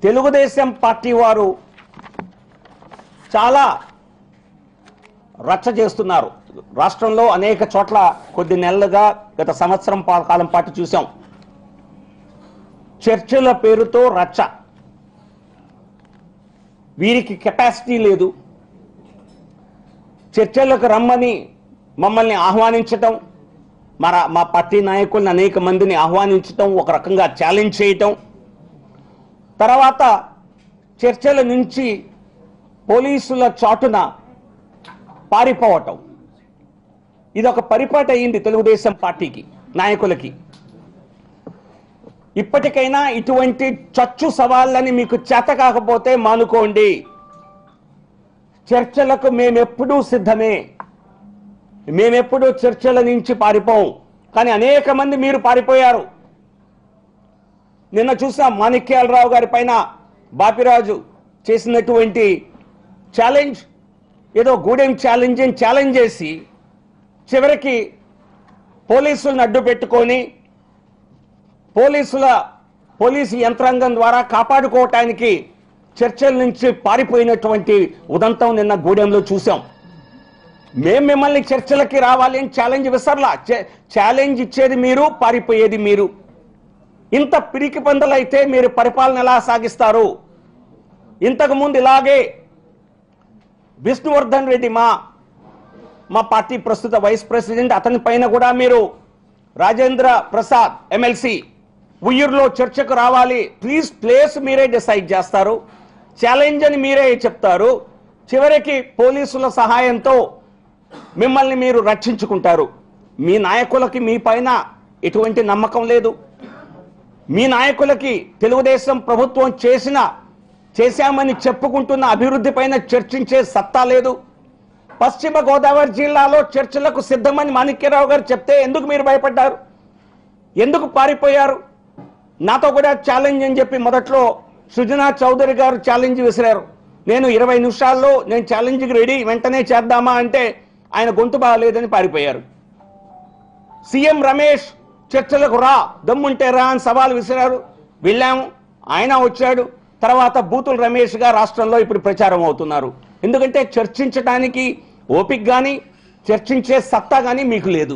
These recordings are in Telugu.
తెలుగుదేశం పార్టీ వారు చాలా రచ్చ చేస్తున్నారు రాష్ట్రంలో అనేక చోట్ల కొద్ది నెలలుగా గత సంవత్సరం పా- కాలం పాటు చూసాం చర్చల పేరుతో రచ్చ వీరికి కెపాసిటీ లేదు చర్చలకు రమ్మని మమ్మల్ని ఆహ్వానించటం మన మా పార్టీ నాయకుల్ని అనేక మందిని ఆహ్వానించటం ఒక రకంగా ఛాలెంజ్ చేయటం తర్వాత చర్చల నుంచి పోలీసుల చాటున పారిపోవటం ఇది ఒక పరిపాటి అయింది తెలుగుదేశం పార్టీకి నాయకులకి ఇప్పటికైనా ఇటువంటి చచ్చు సవాళ్ళని మీకు చేత కాకపోతే మానుకోండి చర్చలకు మేమెప్పుడూ సిద్ధమే మేమెప్పుడూ చర్చల నుంచి పారిపోం కానీ అనేక మంది మీరు పారిపోయారు నిన్న చూసాం మాణిక్యాలరావు గారి పైన బాపిరాజు చేసినటువంటి ఛాలెంజ్ ఏదో గూడెం ఛాలెంజ్ అని ఛాలెంజ్ చేసి చివరికి పోలీసులను అడ్డు పెట్టుకొని పోలీసుల పోలీసు యంత్రాంగం ద్వారా కాపాడుకోవటానికి చర్చల నుంచి పారిపోయినటువంటి ఉదంతం నిన్న గూడెంలో చూసాం మేం మిమ్మల్ని చర్చలకి రావాలి అని ఛాలెంజ్ విసరలా చ- ఛాలెంజ్ ఇచ్చేది మీరు పారిపోయేది మీరు ఇంత పిరికి పందలైతే మీరు పరిపాలన ఎలా సాగిస్తారు ఇంతకు ముందు ఇలాగే విష్ణువర్ధన్ రెడ్డి మా మా పార్టీ ప్రస్తుత వైస్ ప్రెసిడెంట్ అతని పైన కూడా మీరు రాజేంద్ర ప్రసాద్ ఎమ్మెల్సీ ఉయ్యూరులో చర్చకు రావాలి ప్లీజ్ ప్లేస్ మీరే డిసైడ్ చేస్తారు ఛాలెంజ్ అని మీరే చెప్తారు చివరికి పోలీసుల సహాయంతో మిమ్మల్ని మీరు రక్షించుకుంటారు మీ నాయకులకి మీ పైన ఎటువంటి నమ్మకం లేదు మీ నాయకులకి తెలుగుదేశం ప్రభుత్వం చేసిన చేశామని చెప్పుకుంటున్న అభివృద్ధి పైన చర్చించే సత్తా లేదు పశ్చిమ గోదావరి జిల్లాలో చర్చలకు సిద్ధమని మాణిక్యరావు గారు చెప్తే ఎందుకు మీరు భయపడ్డారు ఎందుకు పారిపోయారు నాతో కూడా ఛాలెంజ్ అని చెప్పి మొదట్లో సుజనా చౌదరి గారు ఛాలెంజ్ విసిరారు నేను ఇరవై నిమిషాల్లో నేను ఛాలెంజ్కి రెడీ వెంటనే చేద్దామా అంటే ఆయన గొంతు బాగలేదని పారిపోయారు సీఎం రమేష్ చర్చలకు రా దమ్ముంటే రా అని సవాల్ విసిరారు వెళ్ళాము ఆయన వచ్చాడు తర్వాత బూతుల రమేష్ గా రాష్ట్రంలో ఇప్పుడు ప్రచారం అవుతున్నారు ఎందుకంటే చర్చించడానికి ఓపిక కానీ చర్చించే సత్తా కానీ మీకు లేదు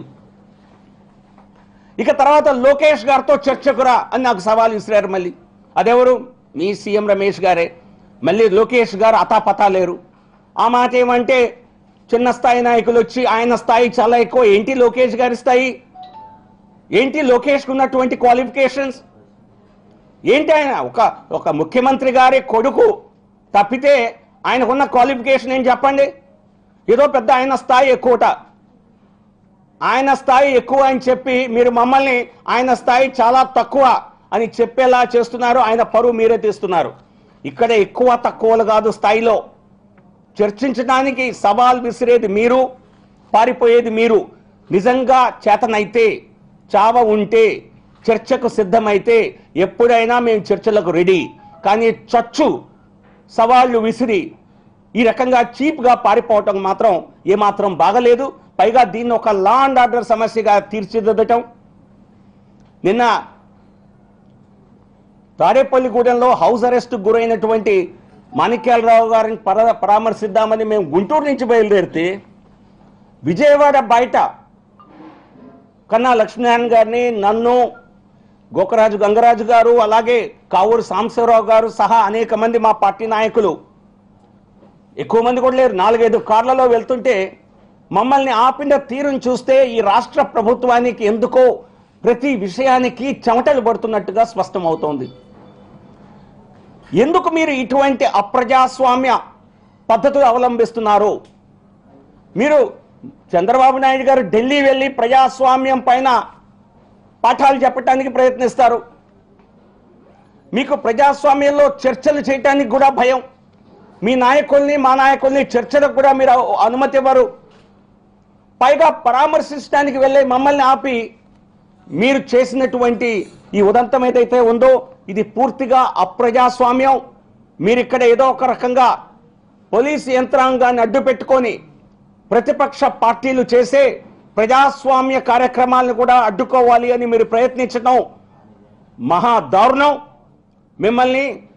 ఇక తర్వాత లోకేష్ గారితో చర్చకు రా అని నాకు సవాల్ విసిరారు మళ్ళీ అదెవరు మీ సీఎం రమేష్ గారే మళ్ళీ లోకేష్ గారు అతాపతా లేరు ఆ మాట ఏమంటే చిన్న స్థాయి నాయకులు వచ్చి ఆయన స్థాయి చాలా ఎక్కువ ఏంటి లోకేష్ గారి స్థాయి ఏంటి లోకేష్కి ఉన్నటువంటి క్వాలిఫికేషన్స్ ఏంటి ఆయన ఒక ఒక ముఖ్యమంత్రి గారి కొడుకు తప్పితే ఆయనకున్న క్వాలిఫికేషన్ ఏం చెప్పండి ఏదో పెద్ద ఆయన స్థాయి ఎక్కువట ఆయన స్థాయి ఎక్కువ అని చెప్పి మీరు మమ్మల్ని ఆయన స్థాయి చాలా తక్కువ అని చెప్పేలా చేస్తున్నారు ఆయన పరువు మీరే తీస్తున్నారు ఇక్కడ ఎక్కువ తక్కువలు కాదు స్థాయిలో చర్చించడానికి సవాల్ విసిరేది మీరు పారిపోయేది మీరు నిజంగా చేతనైతే చావ ఉంటే చర్చకు సిద్ధమైతే ఎప్పుడైనా మేము చర్చలకు రెడీ కానీ చచ్చు సవాళ్లు విసిరి ఈ రకంగా చీప్గా పారిపోవటం మాత్రం ఏమాత్రం బాగలేదు పైగా దీన్ని ఒక లా అండ్ ఆర్డర్ సమస్యగా తీర్చిదిద్దటం నిన్న తాడేపల్లిగూడెంలో హౌస్ అరెస్ట్ గురైనటువంటి మాణిక్యాలరావు గారిని పర పరామర్శిద్దామని మేము గుంటూరు నుంచి బయలుదేరితే విజయవాడ బయట కన్నా లక్ష్మీనారాయణ గారిని నన్ను గోకరాజు గంగరాజు గారు అలాగే కావూరు సాంబశివరావు గారు సహా అనేక మంది మా పార్టీ నాయకులు ఎక్కువ మంది కూడా లేరు నాలుగైదు కార్లలో వెళ్తుంటే మమ్మల్ని ఆపిన తీరును చూస్తే ఈ రాష్ట్ర ప్రభుత్వానికి ఎందుకో ప్రతి విషయానికి చెమటలు పడుతున్నట్టుగా స్పష్టమవుతోంది ఎందుకు మీరు ఇటువంటి అప్రజాస్వామ్య పద్ధతులు అవలంబిస్తున్నారు మీరు చంద్రబాబు నాయుడు గారు ఢిల్లీ వెళ్ళి ప్రజాస్వామ్యం పైన పాఠాలు చెప్పడానికి ప్రయత్నిస్తారు మీకు ప్రజాస్వామ్యంలో చర్చలు చేయటానికి కూడా భయం మీ నాయకుల్ని మా నాయకుల్ని చర్చలకు కూడా మీరు అనుమతి ఇవ్వరు పైగా పరామర్శించడానికి వెళ్ళే మమ్మల్ని ఆపి మీరు చేసినటువంటి ఈ ఉదంతం ఏదైతే ఉందో ఇది పూర్తిగా అప్రజాస్వామ్యం మీరు ఇక్కడ ఏదో ఒక రకంగా పోలీసు యంత్రాంగాన్ని అడ్డు పెట్టుకొని ప్రతిపక్ష పార్టీలు చేసే ప్రజాస్వామ్య కార్యక్రమాలను కూడా అడ్డుకోవాలి అని మీరు ప్రయత్నించడం మహా దారుణం మిమ్మల్ని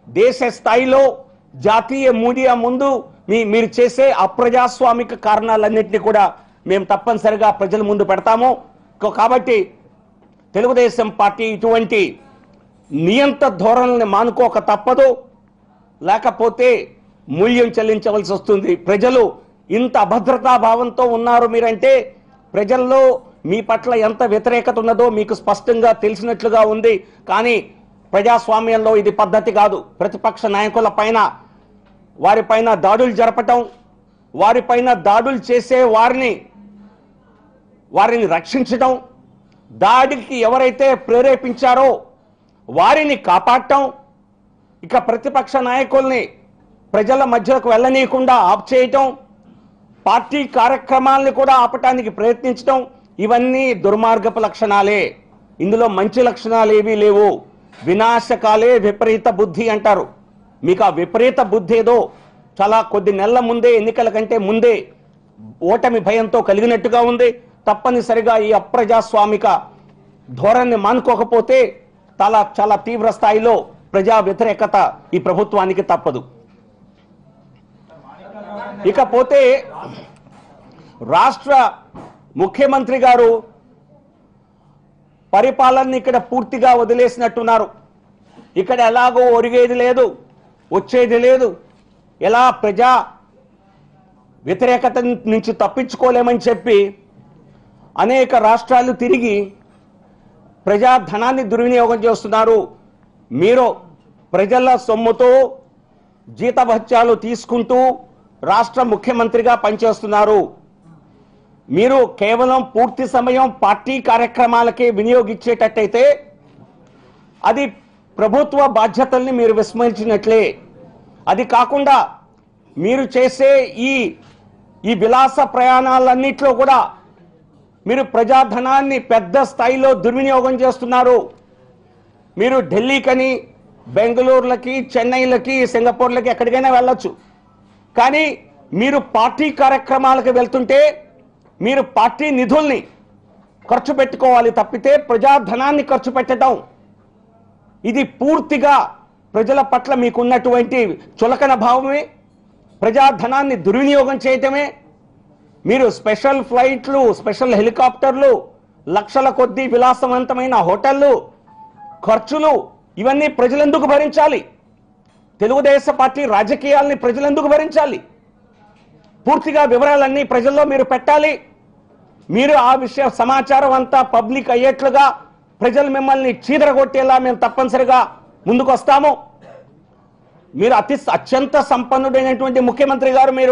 దేశ స్థాయిలో జాతీయ మీడియా ముందు మీ మీరు చేసే అప్రజాస్వామిక కారణాలన్నింటినీ కూడా మేము తప్పనిసరిగా ప్రజల ముందు పెడతాము కా- కాబట్టి తెలుగుదేశం పార్టీ ఇటువంటి నియంత ధోరణుల్ని మానుకోక తప్పదు లేకపోతే మూల్యం చెల్లించవలసి వస్తుంది ప్రజలు ఇంత అభద్రతా భావంతో ఉన్నారు మీరంటే ప్రజల్లో మీ పట్ల ఎంత వ్యతిరేకత ఉన్నదో మీకు స్పష్టంగా తెలిసినట్లుగా ఉంది కానీ ప్రజాస్వామ్యంలో ఇది పద్ధతి కాదు ప్రతిపక్ష నాయకుల పైన వారిపైన దాడులు జరపటం వారిపైన దాడులు చేసే వారిని వారిని రక్షించటం దాడికి ఎవరైతే ప్రేరేపించారో వారిని కాపాడటం ఇక ప్రతిపక్ష నాయకుల్ని ప్రజల మధ్యకు వెళ్ళనీయకుండా ఆప్ చేయటం పార్టీ కార్యక్రమాల్ని కూడా ఆపటానికి ప్రయత్నించటం ఇవన్నీ దుర్మార్గపు లక్షణాలే ఇందులో మంచి లక్షణాలు ఏవీ లేవు వినాశకాలే విపరీత బుద్ధి అంటారు మీకు ఆ విపరీత బుద్ధి ఏదో చాలా కొద్ది నెలల ముందే ఎన్నికల కంటే ముందే ఓటమి భయంతో కలిగినట్టుగా ఉంది తప్పనిసరిగా ఈ అప్రజాస్వామిక ధోరణిని మానుకోకపోతే చాలా చాలా తీవ్ర స్థాయిలో ప్రజా వ్యతిరేకత ఈ ప్రభుత్వానికి తప్పదు ఇకపోతే రాష్ట్ర ముఖ్యమంత్రి గారు పరిపాలనని ఇక్కడ పూర్తిగా వదిలేసినట్టున్నారు ఇక్కడ ఎలాగో ఒరిగేది లేదు వచ్చేది లేదు ఎలా ప్రజా వ్యతిరేకత నుంచి తప్పించుకోలేమని చెప్పి అనేక రాష్ట్రాలు తిరిగి ప్రజా ధనాన్ని దుర్వినియోగం చేస్తున్నారు మీరు ప్రజల సొమ్ముతో జీతభత్యాలు తీసుకుంటూ రాష్ట్ర ముఖ్యమంత్రిగా పనిచేస్తున్నారు మీరు కేవలం పూర్తి సమయం పార్టీ కార్యక్రమాలకే వినియోగించేటట్టయితే అది ప్రభుత్వ బాధ్యతల్ని మీరు విస్మరించినట్లే అది కాకుండా మీరు చేసే ఈ ఈ విలాస ప్రయాణాలన్నిట్లో కూడా మీరు ప్రజాధనాన్ని పెద్ద స్థాయిలో దుర్వినియోగం చేస్తున్నారు మీరు ఢిల్లీకని బెంగళూరులకి చెన్నైలకి సింగపూర్లకి ఎక్కడికైనా వెళ్ళొచ్చు కానీ మీరు పార్టీ కార్యక్రమాలకు వెళ్తుంటే మీరు పార్టీ నిధుల్ని ఖర్చు పెట్టుకోవాలి తప్పితే ప్రజాధనాన్ని ఖర్చు పెట్టడం ఇది పూర్తిగా ప్రజల పట్ల మీకున్నటువంటి చులకన భావమే ప్రజాధనాన్ని దుర్వినియోగం చేయటమే మీరు స్పెషల్ ఫ్లైట్లు స్పెషల్ హెలికాప్టర్లు లక్షల కొద్దీ విలాసవంతమైన హోటళ్ళు ఖర్చులు ఇవన్నీ ప్రజలెందుకు భరించాలి తెలుగుదేశం పార్టీ రాజకీయాల్ని ప్రజలెందుకు భరించాలి పూర్తిగా వివరాలన్నీ ప్రజల్లో మీరు పెట్టాలి మీరు ఆ విషయ సమాచారం అంతా పబ్లిక్ అయ్యేట్లుగా ప్రజలు మిమ్మల్ని చీదరగొట్టేలా మేము తప్పనిసరిగా ముందుకు వస్తాము మీరు అతి అత్యంత సంపన్నుడైనటువంటి ముఖ్యమంత్రి గారు మీరు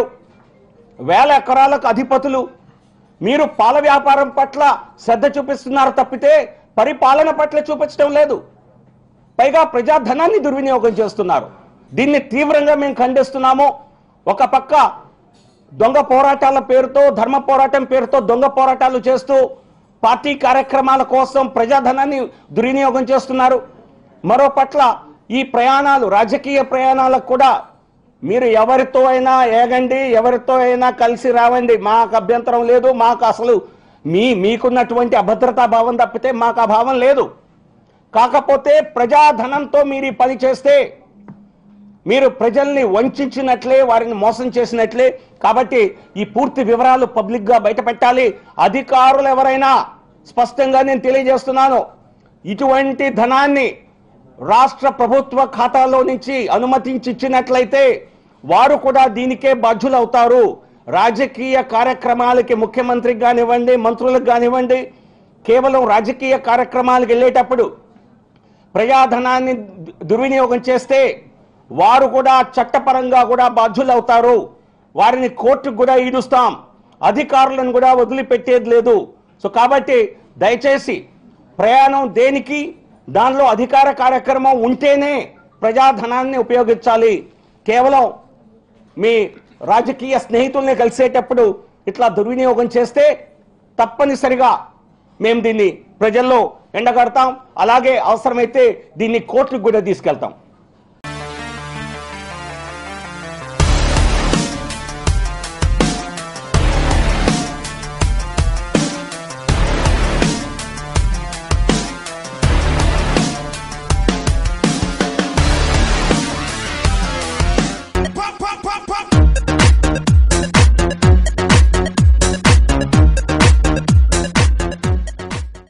వేల ఎకరాలకు అధిపతులు మీరు పాల వ్యాపారం పట్ల శ్రద్ధ చూపిస్తున్నారు తప్పితే పరిపాలన పట్ల చూపించడం లేదు పైగా ప్రజాధనాన్ని దుర్వినియోగం చేస్తున్నారు దీన్ని తీవ్రంగా మేము ఖండిస్తున్నాము ఒక పక్క దొంగ పోరాటాల పేరుతో ధర్మ పోరాటం పేరుతో దొంగ పోరాటాలు చేస్తూ పార్టీ కార్యక్రమాల కోసం ప్రజాధనాన్ని దుర్వినియోగం చేస్తున్నారు మరో పట్ల ఈ ప్రయాణాలు రాజకీయ ప్రయాణాలకు కూడా మీరు ఎవరితో అయినా ఏగండి ఎవరితో అయినా కలిసి రావండి మాకు అభ్యంతరం లేదు మాకు అసలు మీ మీకున్నటువంటి అభద్రతా భావం తప్పితే మాకు ఆ భావం లేదు కాకపోతే ప్రజాధనంతో మీరు ఈ పని చేస్తే మీరు ప్రజల్ని వంచినట్లే వారిని మోసం చేసినట్లే కాబట్టి ఈ పూర్తి వివరాలు పబ్లిక్ గా బయట పెట్టాలి అధికారులు ఎవరైనా స్పష్టంగా నేను తెలియజేస్తున్నాను ఇటువంటి ధనాన్ని రాష్ట్ర ప్రభుత్వ ఖాతాలో నుంచి అనుమతించి ఇచ్చినట్లయితే వారు కూడా దీనికే బాధ్యులవుతారు రాజకీయ కార్యక్రమాలకి ముఖ్యమంత్రికి కానివ్వండి మంత్రులకు కానివ్వండి కేవలం రాజకీయ కార్యక్రమాలకు వెళ్ళేటప్పుడు ప్రజాధనాన్ని దు- దుర్వినియోగం చేస్తే వారు కూడా చట్టపరంగా కూడా బాధ్యులవుతారు వారిని కోర్టుకు కూడా ఈడుస్తాం అధికారులను కూడా వదిలిపెట్టేది లేదు సో కాబట్టి దయచేసి ప్రయాణం దేనికి దానిలో అధికార కార్యక్రమం ఉంటేనే ప్రజాధనాన్ని ఉపయోగించాలి కేవలం మీ రాజకీయ స్నేహితుల్ని కలిసేటప్పుడు ఇట్లా దుర్వినియోగం చేస్తే తప్పనిసరిగా మేము దీన్ని ప్రజల్లో ఎండగడతాం అలాగే అవసరమైతే దీన్ని కోర్టుకు కూడా తీసుకెళ్తాం